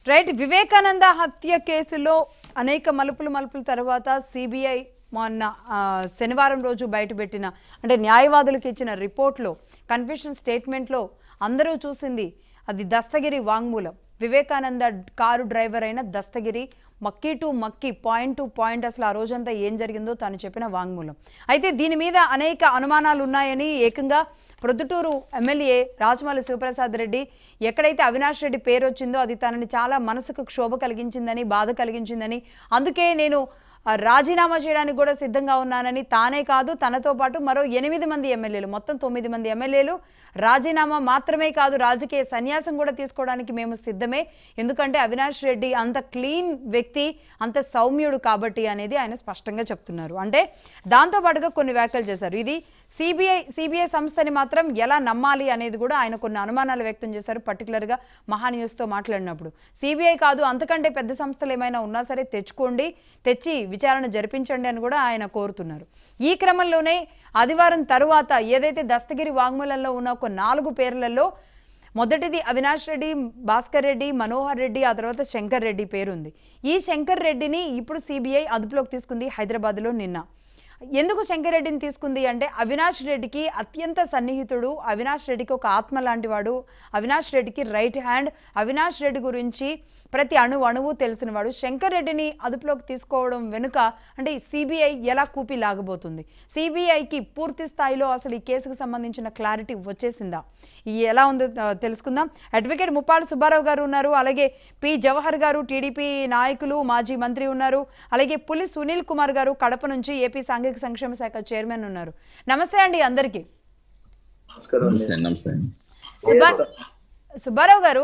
Right Vivekananda హత్య కేసులో అనేక మలుపులు మలుపుల తర్వాత సిబిఐ మొన్న ఆ, శనివారం రోజు బయటపెట్టిన అంటే న్యాయవాదులకు ఇచ్చిన రిపోర్ట్లో కన్ఫెషన్ స్టేట్మెంట్లో అందరూ చూసింది అది దస్తగిరి వాంగ్మూలం వివేకానంద కారు డ్రైవర్ అయిన దస్తగిరి మక్కీ టు మక్కీ పాయింట్ టు పాయింట్ అసలు ఆ రోజంతా ఏం జరిగిందో తాను చెప్పిన వాంగ్మూలం అయితే దీని మీద అనేక అనుమానాలు ఉన్నాయని ఏకంగా ప్రొద్దుటూరు ఎమ్మెల్యే రాజమౌళి శివప్రసాద్ రెడ్డి ఎక్కడైతే అవినాష్ రెడ్డి పేరు వచ్చిందో అది తనని చాలా మనసుకు క్షోభ కలిగించిందని బాధ కలిగించిందని అందుకే నేను ఆ, రాజీనామా చేయడానికి కూడా సిద్ధంగా ఉన్నానని తానే కాదు తనతో పాటు మరో ఎనిమిది మంది ఎమ్మెల్యేలు మొత్తం తొమ్మిది మంది ఎమ్మెల్యేలు రాజీనామా మాత్రమే కాదు రాజకీయ సన్యాసం కూడా తీసుకోవడానికి మేము సిద్ధమే ఎందుకంటే అవినాష్ రెడ్డి అంత క్లీన్ వ్యక్తి అంత సౌమ్యుడు కాబట్టి అనేది ఆయన స్పష్టంగా చెప్తున్నారు అంటే దాంతో పాటుగా కొన్ని వ్యాఖ్యలు చేశారు ఇది సిబిఐ సిబిఐ సంస్థని మాత్రం ఎలా నమ్మాలి అనేది కూడా ఆయన కొన్ని అనుమానాలు వ్యక్తం చేశారు పర్టికులర్గా మహా న్యూస్తో మాట్లాడినప్పుడు సిబిఐ కాదు అంతకంటే పెద్ద సంస్థలు ఏమైనా ఉన్నా సరే తెచ్చుకోండి తెచ్చి విచారణ జరిపించండి అని కూడా ఆయన కోరుతున్నారు ఈ క్రమంలోనే ఆదివారం తరువాత ఏదైతే దస్తగిరి వాంగ్మూలంలో ఉన్న ఒక నాలుగు పేర్లలో మొదటిది అవినాష్ రెడ్డి భాస్కర్ రెడ్డి మనోహర్ రెడ్డి ఆ తర్వాత శంకర్ రెడ్డి పేరుంది ఈ శంకర్ రెడ్డిని ఇప్పుడు సిబిఐ అదుపులోకి తీసుకుంది హైదరాబాద్లో నిన్న ఎందుకు శంకర్ రెడ్డిని తీసుకుంది అంటే అవినాష్ రెడ్డికి అత్యంత సన్నిహితుడు అవినాష్ రెడ్డికి ఒక ఆత్మ లాంటి వాడు అవినాష్ రెడ్డికి రైట్ హ్యాండ్ అవినాష్ రెడ్డి గురించి ప్రతి అణు అణువు తెలిసినవాడు శంకర్ రెడ్డిని అదుపులోకి తీసుకోవడం వెనుక అంటే సిబిఐ ఎలా కూపి లాగబోతుంది సిబిఐకి పూర్తి స్థాయిలో అసలు ఈ కేసుకు సంబంధించిన క్లారిటీ వచ్చేసిందా ఈ ఎలా ఉందో ఆ, తెలుసుకుందాం అడ్వకేట్ ముప్పాడు సుబ్బారావు గారు ఉన్నారు అలాగే పి జవహర్ గారు టీడీపీ నాయకులు మాజీ మంత్రి ఉన్నారు అలాగే పులి సునీల్ కుమార్ గారు కడప నుంచి ఏపీ సాంఘిక సంక్షేమ శాఖ చైర్మన్ ఉన్నారు నమస్తే అండి అందరికీ నమస్కారం అండి. నమస్తే నమస్తే సుబ్బా సుబ్బారావు గారు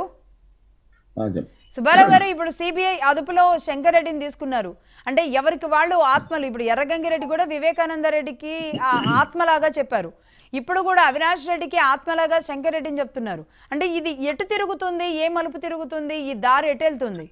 ఆ, చెప్పు. సుబ్బారావు గారు ఇప్పుడు సిబిఐ అదుపులో శంకర్ రెడ్డిని తీసుకున్నారు అంటే ఎవరికి వాళ్ళు ఆత్మలు ఇప్పుడు ఎర్రగంగిరెడ్డి కూడా వివేకానంద రెడ్డికి ఆ ఆత్మలాగా చెప్పారు ఇప్పుడు కూడా అవినాష్ రెడ్డికి ఆత్మలాగా శంకర్ రెడ్డిని చెప్తున్నారు అంటే ఇది ఎటు తిరుగుతుంది ఏ మలుపు తిరుగుతుంది ఈ దారి ఎటు వెళ్తుంది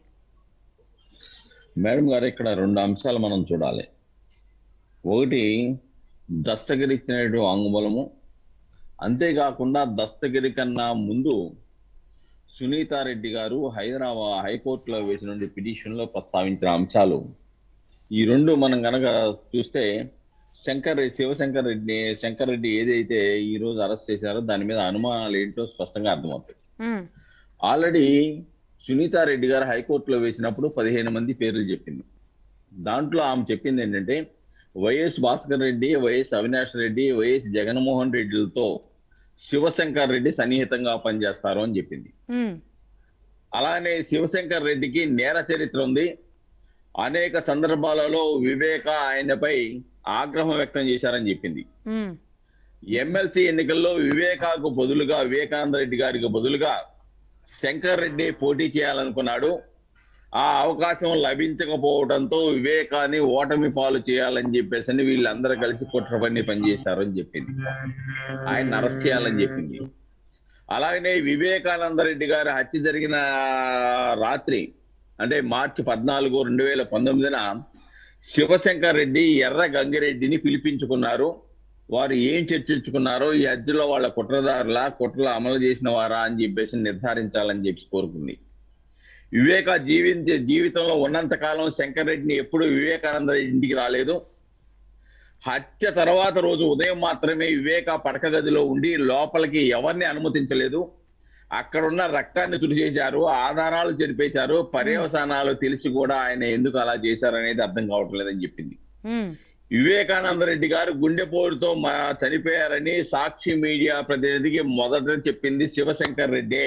మేడం గారు ఇక్కడ రెండు అంశాలు మనం చూడాలి ఒకటి దస్తగిరి ఇచ్చినటువంటి వాంగ్మూలము అంతేకాకుండా దస్తగిరి కన్నా ముందు సునీతారెడ్డి గారు హైదరాబాద్ హైకోర్టులో వేసిన పిటిషన్లో ప్రస్తావించిన అంశాలు ఈ రెండు మనం గనక చూస్తే శంకర్ రెడ్డి శివశంకర్ రెడ్డి శంకర్ రెడ్డి ఏదైతే ఈ రోజు అరెస్ట్ చేశారో దాని మీద అనుమానాలు ఏంటో స్పష్టంగా అర్థమవుతాయి ఉమ్, ఆల్రెడీ సునీతారెడ్డి గారు హైకోర్టులో వేసినప్పుడు పదిహేను మంది పేర్లు చెప్పింది దాంట్లో ఆమె చెప్పింది ఏంటంటే YS Bhaskar Reddy YS Avinash Reddy YS Jaganmohan రెడ్డిలతో శివశంకర్ రెడ్డి సన్నిహితంగా పనిచేస్తారు అని చెప్పింది ఉమ్, అలానే శివశంకర్ రెడ్డికి నేర చరిత్ర ఉంది అనేక సందర్భాలలో వివేక ఆయనపై ఆగ్రహం వ్యక్తం చేశారని చెప్పింది ఉమ్, ఎమ్మెల్సీ ఎన్నికల్లో వివేకాకు బదులుగా వివేకానంద రెడ్డి గారికి బదులుగా శంకర్ రెడ్డి పోటీ చేయాలనుకున్నాడు ఆ అవకాశం లభించకపోవడంతో వివేకాన్ని ఓటమి పాలు చేయాలని చెప్పేసి వీళ్ళందరూ కలిసి కుట్ర పని పనిచేశారు అని చెప్పింది ఆయన అరెస్ట్ చేయాలని చెప్పింది అలాగనే వివేకానంద రెడ్డి గారి హత్య జరిగిన రాత్రి అంటే మార్చి పద్నాలుగు రెండు వేల పంతొమ్మిదిన శివశంకర్ రెడ్డి ఎర్ర గంగిరెడ్డిని పిలిపించుకున్నారు వారు ఏం చర్చించుకున్నారో ఈ హత్యలో వాళ్ళ కుట్రదారుల కుట్రలు అమలు చేసిన వారా అని చెప్పేసి నిర్ధారించాలని చెప్పి కోరుకుంది వివేక జీవించే జీవితంలో ఉన్నంత కాలం శంకర్ రెడ్డిని ఎప్పుడు వివేకానంద రెడ్డి ఇంటికి రాలేదు హత్య తర్వాత రోజు ఉదయం మాత్రమే వివేక పడక గదిలో ఉండి లోపలికి ఎవరిని అనుమతించలేదు అక్కడున్న రక్తాన్ని తుడిచేశారు ఆధారాలు చెరిపేశారు పర్యవసానాలు తెలిసి కూడా ఆయన ఎందుకు అలా చేశారు అనేది అర్థం కావట్లేదని చెప్పింది ఉమ్, వివేకానంద రెడ్డి గారు గుండెపోటుతో మా చనిపోయారని సాక్షి మీడియా ప్రతినిధికి మొదట చెప్పింది శివశంకర్ రెడ్డి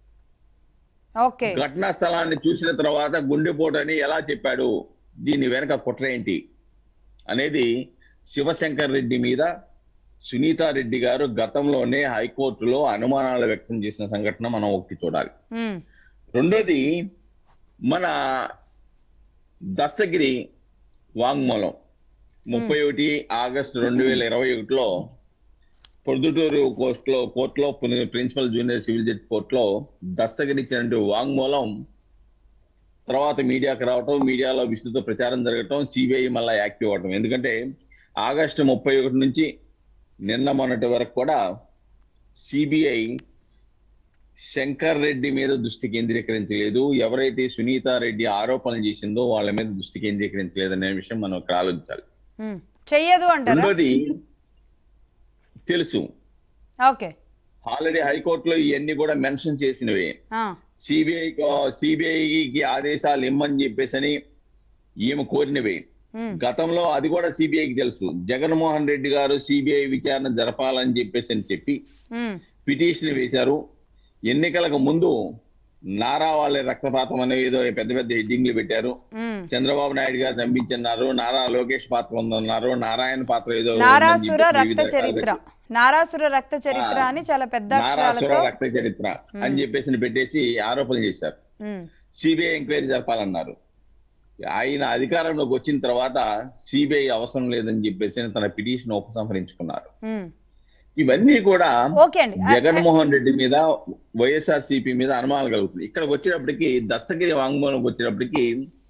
ఓకే ఘటనా స్థలాన్ని చూసిన తర్వాత గుండెపోటు అని ఎలా చెప్పాడు దీని వెనక కుట్ర ఏంటి అనేది శివశంకర్ రెడ్డి మీద సునీతారెడ్డి గారు గతంలోనే హైకోర్టులో అనుమానాలు వ్యక్తం చేసిన సంఘటన మనం ఒకటి చూడాలి ఉమ్, రెండోది మన దస్తగిరి వాంగ్మూలం ముప్పై ఒకటి ఆగస్టు రెండు వేల ఇరవై ఒకటిలో పొద్దుటూరు కోర్టులో కోర్టులో పుని- ప్రిన్సిపల్ జూనియర్ సివిల్ జడ్జి కోర్టులో దస్తగిరి ఇచ్చినటువంటి వాంగ్మూలం తర్వాత మీడియాకి రావటం మీడియాలో విస్తృత ప్రచారం జరగటం సిబిఐ మళ్ళీ యాక్టివ్ అవటం ఎందుకంటే ఆగస్టు ముప్పై ఒకటి నుంచి నిన్న మొన్నటి వరకు కూడా సిబిఐ శంకర్ రెడ్డి మీద దృష్టి కేంద్రీకరించలేదు ఎవరైతే సునీత రెడ్డి ఆరోపణలు చేసిందో వాళ్ళ మీద దృష్టి కేంద్రీకరించలేదు అనే విషయం మనం ఇక్కడ ఆలోచించాలి ఉమ్. చెయ్యదు అంటారా రెండోది తెలుసు ఓకే ఆల్రెడీ హైకోర్టులో ఇవన్నీ కూడా మెన్షన్ చేసినవే ఆ, సిబిఐ సిబిఐకి ఆదేశాలు ఇమ్మని చెప్పేసని ఈమె కోరినవి ఉమ్, గతంలో అది కూడా సిబిఐకి తెలుసు జగన్మోహన్ రెడ్డి గారు సిబిఐ విచారణ జరపాలని చెప్పేసి అని చెప్పి ఉమ్, పిటిషన్ వేశారు ఎన్నికలకు ముందు నారా వాళ్ళ రక్తపాతం అనే ఏదో పెద్ద పెద్ద హెడ్డింగ్లు పెట్టారు ఉమ్. చంద్రబాబు నాయుడు గారు చంపించన్నారు నారా లోకేష్ పాత్ర ఉందన్నారు నారాయణ పాత్ర ఏదో ఉందని నారాసుర చెప్పేసి రక్త వివిధ చరిత్ర రకాలుగా నారాసుర రక్త చరిత్ర ఆ. అని చాలా పెద్ద నారాసుర అక్షరాలతో రక్త చరిత్ర అని చెప్పేసి పెట్టేసి ఆరోపణలు చేశారు ఉమ్, సిబిఐ ఎంక్వైరీ జరపాలన్నారు ఆయన అధికారంలోకి వచ్చిన తర్వాత సిబిఐ అవసరం లేదని చెప్పేసి తన పిటిషన్ ఉపసంహరించుకున్నారు ఉమ్. ఇవన్నీ కూడా ఓకే అండి ఆ, జగన్మోహన్ రెడ్డి మీద వైఎస్ఆర్ సిపి మీద అనుమానాలు కలుగుతుంది ఇక్కడికి వచ్చేటప్పటికి దస్తగిరి వాంగ్మూలంకి వచ్చేటప్పటికి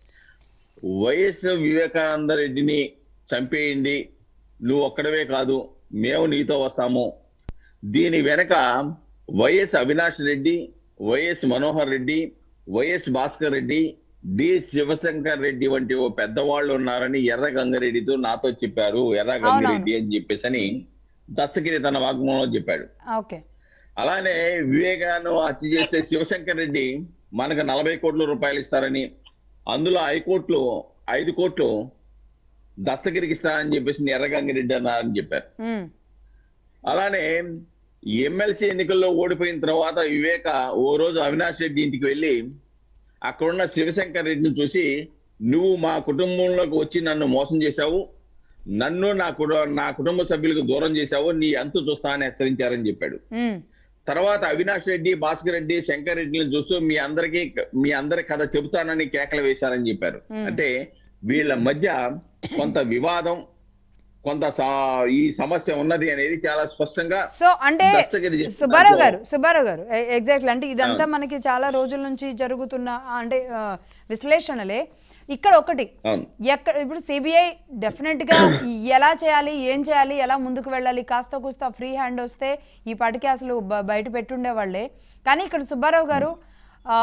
వైఎస్ వివేకానంద రెడ్డిని చంపేయండి నువ్వు ఒక్కడవే కాదు మేము నీతో వస్తాము దీని వెనక YS Avinash Reddy YS Manohar Reddy YS Bhaskar Reddy D Sivashankar Reddy వంటి ఓ పెద్దవాళ్ళు ఉన్నారని ఎర్ర గంగారెడ్డితో నాతో చెప్పారు ఎర్ర గంగారెడ్డి అని చెప్పేసి అని దస్తగిరి తన వాగ్మూలంలో చెప్పాడు ఓకే అలానే వివేకాను హత్య చేస్తే శివశంకర్ రెడ్డి మనకు నలభై కోట్ల రూపాయలు ఇస్తారని అందులో హైకోర్టులో ఐదు కోట్లు దస్తగిరికి ఇస్తారని చెప్పేసి ఎర్రగంగిరెడ్డి అన్నారని చెప్పారు ఉమ్, అలానే ఎమ్మెల్సీ ఎన్నికల్లో ఓడిపోయిన తర్వాత వివేక ఓ రోజు అవినాష్ రెడ్డి ఇంటికి వెళ్ళి అక్కడున్న శివశంకర్ రెడ్డిని చూసి నువ్వు మా కుటుంబంలోకి వచ్చి నన్ను మోసం చేశావు నన్ను నా కుటుంబ నా కుటుంబ సభ్యులకు దూరం చేశావు నీ అంతు చూస్తా అని హెచ్చరించారని చెప్పాడు ఉమ్, తర్వాత అవినాష్ రెడ్డి భాస్కర్ రెడ్డి శంకర్ రెడ్డిని చూస్తూ మీ అందరికి మీ అందరి కథ చెబుతానని కేకలు వేశారని చెప్పారు Hmm. అంటే వీళ్ళ మధ్య కొంత వివాదం కొంత సా- ఈ సమస్య ఉన్నది అనేది చాలా స్పష్టంగా సో అంటే దస్తగిరి చెప్పిన సుబ్బారావు దాంట్లో- గారు సుబ్బారావు గారు ఎగ్జాక్ట్లీ అంటే ఇదంతా మనకి చాలా రోజుల నుంచి జరుగుతున్న అంటే ఆ, విశ్లేషణలే ఇక్కడ ఒకటి అవును ఎక్కడ ఇప్పుడు సిబిఐ డెఫినెట్ గా ఎలా చేయాలి ఏం చేయాలి ఎలా ముందుకు వెళ్ళాలి కాస్త కూస్త ఫ్రీ హ్యాండ్ వస్తే ఈ పాటికి అసలు బ- బయట పెట్టుండే వాళ్ళే కానీ ఇక్కడ సుబ్బారావు గారు ఆ,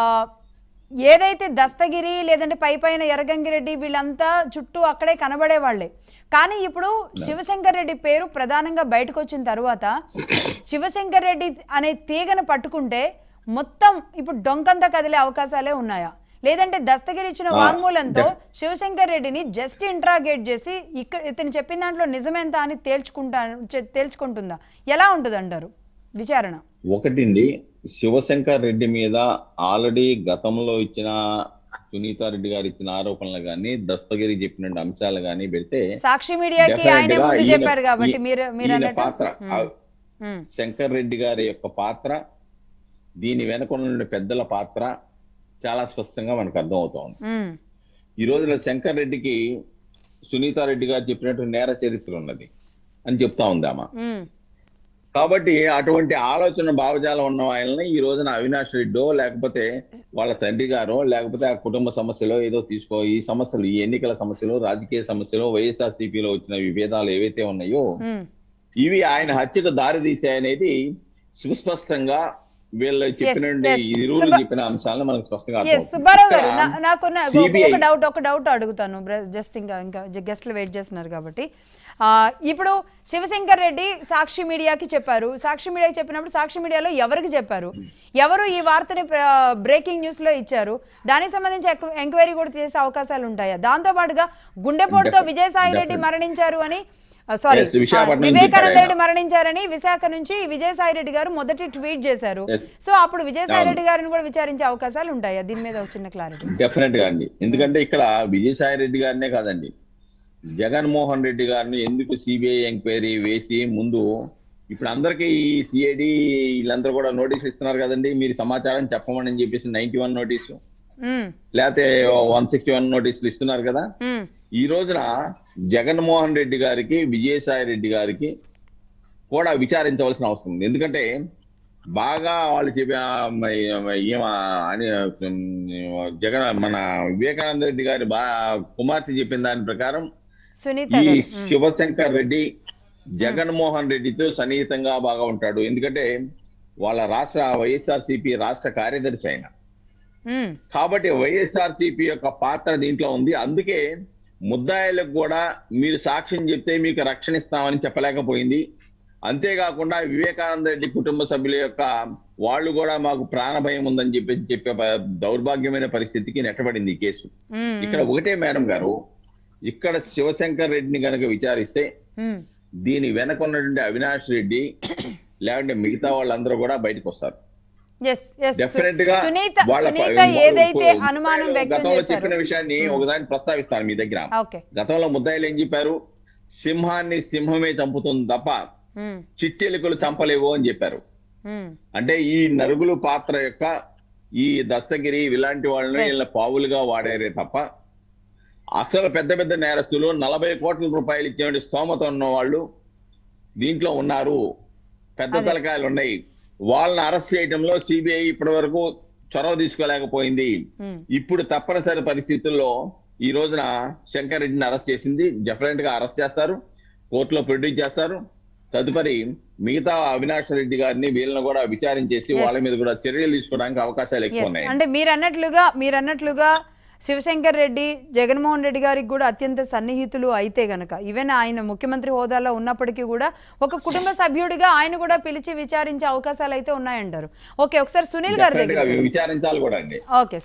ఏదైతే దస్తగిరి లేదంటే పై పైన ఎర్రగంగిరెడ్డి వీళ్ళంతా చుట్టూ అక్కడే కనబడే వాళ్ళే కానీ ఇప్పుడు శివశంకర్ రెడ్డి పేరు ప్రధానంగా బయటకు వచ్చిన తర్వాత శివశంకర్ రెడ్డి అనే తీగను పట్టుకుంటే మొత్తం ఇప్పుడు డొంకంతా కదిలే అవకాశాలే ఉన్నాయా లేదంటే దస్తగిరి ఇచ్చిన ఆ, వాంగ్మూలంతో శివశంకర్ రెడ్డిని జస్ట్ ఇంట్రాగేట్ చేసి ఇక్కడ ఇతను చెప్పిన దాంట్లో నిజమేంత అని తేల్చుకుంటా చె- తేల్చుకుంటుందా ఎలా ఉంటుంది అంటారు విచారణ ఒకటింది శివశంకర్ రెడ్డి మీద ఆల్రెడీ గతంలో ఇచ్చిన సునీతా రెడ్డి గారు ఇచ్చిన ఆరోపణలు కానీ దస్తగిరి చెప్పిన అంశాలు కానీ పెడితే సాక్షి మీడియాకి Definitely ఆయనే గా ముందు ఈయన- చెప్పారు కాబట్టి ఈ- మీరు మీరు ఈయన అన్నట్టు పాత్ర ఆ ఉమ్, శంకర్ రెడ్డి గారి యొక్క పాత్ర దీని వెనక ఉన్న పెద్దల పాత్ర చాలా స్పష్టంగా మనకు అర్థం అవుతోంది ఉమ్, ఈ రోజున శంకర్ రెడ్డికి సునీతా రెడ్డి గారు చెప్పినట్టు నేర చరిత్ర ఉన్నది అని చెప్తా ఉంది ఆమె ఉమ్, కాబట్టి అటువంటి ఆలోచన భావజాలం ఉన్న ఆయనని ఈ రోజున అవినాష్ రెడ్డో లేకపోతే వాళ్ళ తండ్రి గారో లేకపోతే ఆ కుటుంబ సమస్యలో ఏదో తీసుకో ఈ సమస్యలు ఈ ఎన్నికల సమస్యలు రాజకీయ సమస్యలు వైఎస్ఆర్ సిపిలో వచ్చిన విభేదాలు ఏవైతే ఉన్నాయో ఉమ్. ఇవి ఆయన హత్యకు దారి తీసాయనేది సుస్పష్టంగా వీళ్ళు చెప్పిన yes. ఇరువురు సుబ్బ- చెప్పిన అంశాలను మనకు స్పష్టంగా ఎస్ అర్థమవుతుంది. సుబ్బారావు గారు ఇక్కడ నా- నాకున్న ఒక- CBI ఒక డౌట్ ఒక డౌట్ అడుగుతాను జస్ట్ ఇంకా ఇంకా గెస్ట్లు వెయిట్ చేస్తున్నారు కాబట్టి ఆ, ఇప్పుడు శివశంకర్ రెడ్డి సాక్షి మీడియాకి చెప్పారు సాక్షి మీడియాకి చెప్పినప్పుడు సాక్షి మీడియాలో ఎవరికి చెప్పారు ఎవరు ఈ వార్తని బ్రేకింగ్ న్యూస్ లో ఇచ్చారు దానికి సంబంధించి ఎక్- ఎంక్వైరీ కూడా చేసే అవకాశాలు ఉంటాయా దాంతో పాటుగా గుండెపోటుతో Definitely. విజయసాయి రెడ్డి Definitely. మరణించారు అని సారీ Yes, విశాఖపట్నం నుంచి వివేకానంద చెప్పారు రెడ్డి మరణించారని విశాఖ నుంచి విజయసాయి రెడ్డి గారు మొదటి ట్వీట్ చేశారు Yes. సో అప్పుడు విజయసాయి రెడ్డి గారిని కూడా విచారించే అవకాశాలు ఉంటాయా దీని మీద ఒక చిన్న క్లారిటీ డెఫినెట్ గా అండి ఎందుకంటే ఇక్కడ విజయసాయి రెడ్డి గారినే కాదండి జగన్మోహన్ రెడ్డి గారిని ఎందుకు సిబిఐ ఎంక్వైరీ వేసి ముందు ఇప్పుడు అందరికీ ఈ సిఐడి వీళ్ళందరూ కూడా నోటీస్ ఇస్తున్నారు కదండి మీరు సమాచారం చెప్పమని చెప్పేసి నైన్టీ వన్ నోటీసు లేకపోతే వన్ సిక్స్టీ వన్ నోటీసులు ఇస్తున్నారు కదా ఈ రోజున జగన్మోహన్ రెడ్డి గారికి విజయసాయి రెడ్డి గారికి కూడా విచారించవలసిన అవసరం ఉంది ఎందుకంటే బాగా వాళ్ళు చెప్పి ఆ, మ- ఏమ అని ఉమ్, జగన్ మన వివేకానంద రెడ్డి గారి బా కుమార్తె చెప్పిన దాని ప్రకారం సునీత ఈ గారు మ్మ్. శివశంకర్ రెడ్డి జగన్మోహన్ రెడ్డితో సన్నిహితంగా బాగా ఉంటాడు ఎందుకంటే వాళ్ళ రాష్ట్ర వైఎస్ఆర్సీపీ రాష్ట్ర కార్యదర్శి ఆయన ఉమ్, కాబట్టి వైఎస్ఆర్సీపీ యొక్క పాత్ర దీంట్లో ఉంది అందుకే ముద్దాయిలకు కూడా మీరు సాక్ష్యం చెప్తే మీకు రక్షణ ఇస్తామని చెప్పలేకపోయింది అంతేకాకుండా వివేకానంద రెడ్డి కుటుంబ సభ్యుల యొక్క వాళ్ళు కూడా మాకు ప్రాణ భయం ఉందని చెప్పి చెప్పే ప- దౌర్భాగ్యమైన పరిస్థితికి నెట్టబడింది ఈ కేసు ఉమ్, ఇక్కడ ఒకటే మేడం గారు ఇక్కడ శివశంకర్ రెడ్డిని కనుక విచారిస్తే ఉమ్, దీని వెనక ఉన్నటువంటి అవినాష్ రెడ్డి లేకుంటే మిగతా వాళ్ళందరూ కూడా బయటకు వస్తారు yes, yes. డెఫినెట్ గా సునీత వాళ్ళ ప- సునీత ఏదైతే ముద్దాయిలు అనుమానం వ్యక్తం గతంలో చేశారు చెప్పిన విషయాన్ని ఒకదాన్ని ప్రస్తావిస్తాను మీ దగ్గర ఓకే గతంలో ముద్దాయిలు ఏం చెప్పారు సింహాన్ని సింహమే చంపుతుంది తప్ప ఉమ్, చిట్టెలుకలు చంపలేవు అని చెప్పారు ఉమ్, అంటే ఈ నరుగులు పాత్ర యొక్క ఈ దస్తగిరి ఇలాంటి వాళ్ళని Right. వీళ్ళ పావులుగా వాడారే తప్ప అసలు పెద్ద పెద్ద నేరస్తులు నలభై కోట్ల రూపాయలు ఇచ్చేటువంటి స్తోమత ఉన్న వాళ్ళు దీంట్లో ఉన్నారు పెద్ద అదే. తలకాయలు ఉన్నాయి వాళ్ళని అరెస్ట్ చేయడంలో సిబిఐ ఇప్పటి వరకు చొరవ తీసుకోలేకపోయింది ఉమ్. ఇప్పుడు తప్పనిసరి పరిస్థితుల్లో ఈ రోజున శంకర్ రెడ్డిని అరెస్ట్ చేసింది డెఫినెట్ గా అరెస్ట్ చేస్తారు కోర్టులో ప్రొడ్యూస్ చేస్తారు తదుపరి మిగతా అవినాష్ రెడ్డి గారిని వీళ్ళని కూడా విచారించేసి Yes. వాళ్ళ మీద కూడా చర్యలు తీసుకోవడానికి అవకాశాలు ఎక్కువ Yes. ఉన్నాయి అంటే మీరు అన్నట్లుగా మీరు అన్నట్లుగా శివశంకర్ రెడ్డి జగన్మోహన్ రెడ్డి గారికి కూడా అత్యంత సన్నిహితులు అయితే గనక ఈవెన్ ఆయన ముఖ్యమంత్రి హోదాలో ఉన్నప్పటికీ కూడా ఒక కుటుంబ సభ్యుడిగా ఆయన కూడా పిలిచి విచారించే అవకాశాలు అయితే ఉన్నాయంటారు ఓకే ఒకసారి సునీల్ గారి డెఫినెట్ గా దగ్గర విచారించాలి కూడా అండి ఓకే